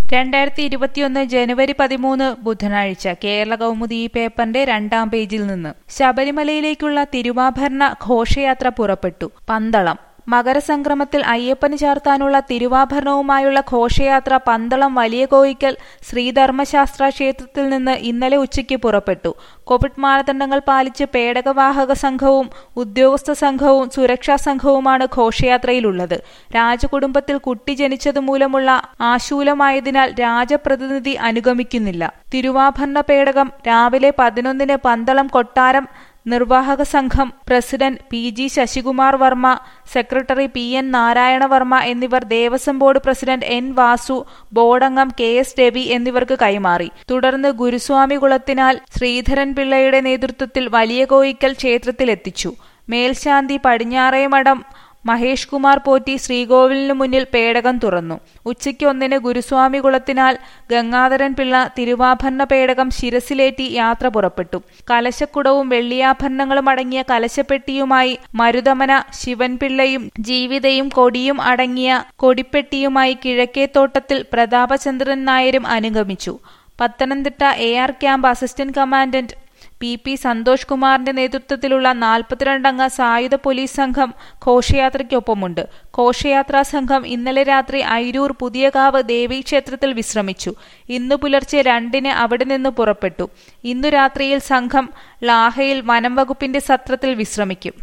രണ്ടായിരത്തി ഇരുപത്തിയൊന്ന് ജനുവരി പതിമൂന്ന് ബുധനാഴ്ച കേരള കൗമുദി ഈ പേപ്പറിന്റെ രണ്ടാം പേജിൽ നിന്ന് ശബരിമലയിലേക്കുള്ള തിരുവാഭരണ ഘോഷയാത്ര പുറപ്പെട്ടു പന്തളം മകരസംക്രമത്തിൽ അയ്യപ്പന് ചാർത്താനുള്ള തിരുവാഭരണവുമായുള്ള ഘോഷയാത്ര പന്തളം വലിയ കോയിക്കൽ ശ്രീധർമ്മശാസ്ത്ര ക്ഷേത്രത്തിൽ നിന്ന് ഇന്നലെ ഉച്ചയ്ക്ക് പുറപ്പെട്ടു കോവിഡ് മാനദണ്ഡങ്ങൾ പാലിച്ച് പേടകവാഹക സംഘവും ഉദ്യോഗസ്ഥ സംഘവും സുരക്ഷാ സംഘവുമാണ് ഘോഷയാത്രയിലുള്ളത് രാജകുടുംബത്തിൽ കുട്ടി ജനിച്ചതുമൂലമുള്ള ആശൂലമായതിനാൽ രാജപ്രതിനിധി അനുഗമിക്കുന്നില്ല തിരുവാഭരണ പേടകം രാവിലെ പതിനൊന്നിന് പന്തളം കൊട്ടാരം നിർവാഹക സംഘം president P G Sasikumar Varma secretary P N Narayanavarma എന്നിവർ Devaswom board president N Vasu ബോർഡംഗം കെ എസ് രവി എന്നിവർക്ക് കൈമാറി തുടർന്ന് ഗുരുസ്വാമി കുളത്തിനാൽ ശ്രീധരൻ പിള്ളയുടെ നേതൃത്വത്തിൽ വലിയ കോയിക്കൽ ക്ഷേത്രത്തിലെത്തിച്ചു മേൽശാന്തി പടിഞ്ഞാറേമഠം മഹേഷ് കുമാർ പോറ്റി ശ്രീകോവിലിനു മുന്നിൽ പേടകം തുറന്നു ഉച്ചയ്ക്ക് ഒന്നിന് ഗുരുസ്വാമി കുളത്തിനാൽ ഗംഗാധരൻ പിള്ള തിരുവാഭരണ പേടകം ശിരസിലേറ്റി യാത്ര പുറപ്പെട്ടു കലശക്കുടവും വെള്ളിയാഭരണങ്ങളും അടങ്ങിയ കലശപ്പെട്ടിയുമായി മരുതമന ശിവൻപിള്ളയും ജീവിതയും കൊടിയും അടങ്ങിയ കൊടിപ്പെട്ടിയുമായി കിഴക്കേത്തോട്ടത്തിൽ പ്രതാപചന്ദ്രൻ നായരും അനുഗമിച്ചു Pathanamthitta A R camp assistant commandant P P Santhosh കുമാറിന്റെ നേതൃത്വത്തിലുള്ള നാൽപ്പത്തിരണ്ടംഗ സായുധ പോലീസ് സംഘം ഘോഷയാത്രയ്ക്കൊപ്പമുണ്ട് ഘോഷയാത്രാ സംഘം ഇന്നലെ രാത്രി ഐരൂർ പുതിയകാവ് ദേവീക്ഷേത്രത്തിൽ വിശ്രമിച്ചു ഇന്നു പുലർച്ചെ രണ്ടിന് അവിടെ നിന്ന് പുറപ്പെട്ടു ഇന്നു രാത്രിയിൽ സംഘം ലാഹയിൽ വനം വകുപ്പിന്റെ സത്രത്തിൽ വിശ്രമിക്കും